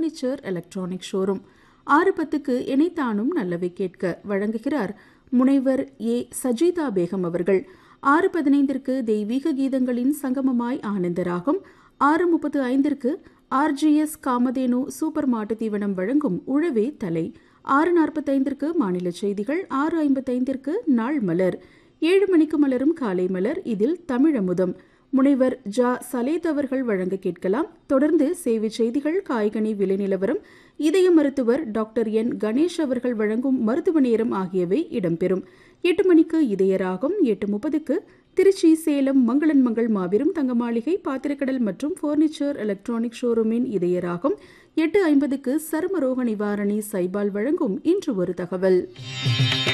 furniture electronic showroom ஆறு பத்துக்கு இணைத்தானும் நல்லவை கேட்க வழங்குகிறார் முனைவர் ஏ சஜிதா பேகம் அவர்கள் ஆறு பதினைந்திற்கு தெய்வீக கீதங்களின் சங்கமமாய் ஆனந்தராகும் ஆறு முப்பத்து ஐந்திற்கு ஆர்ஜிஎஸ் காமதேனு சூப்பர் மாட்டு தீவனம் வழங்கும் உழவே தலை ஆறு நாற்பத்தைந்திற்கு மாநில செய்திகள் ஆறு ஐம்பத்தைந்திற்கு நாள் மலர் ஏழு மணிக்கு மலரும் காலை மலர் இதில் தமிழமுதம் முனைவர் ஜா சலேத் அவர்கள் வழங்க கேட்கலாம் தொடர்ந்து சேவை செய்திகள் காய்கனி விலை நிலவரம் இதய மருத்துவர் டாக்டர் என் கணேஷ் அவர்கள் வழங்கும் மருத்துவ நேரம் ஆகியவை இடம்பெறும் எட்டு மணிக்கு இதயராகும் எட்டு முப்பதுக்கு திருச்சி சேலம் மங்களன் மங்கள் மாபெரும் தங்க மாளிகை பாத்திரக்கடல் மற்றும் ஃபர்னிச்சர் எலக்ட்ரானிக் ஷோரூமின் இதயராகும் எட்டு ஐம்பதுக்கு சருமரோக நிவாரணி சைபால் வழங்கும் இன்று ஒரு தகவல்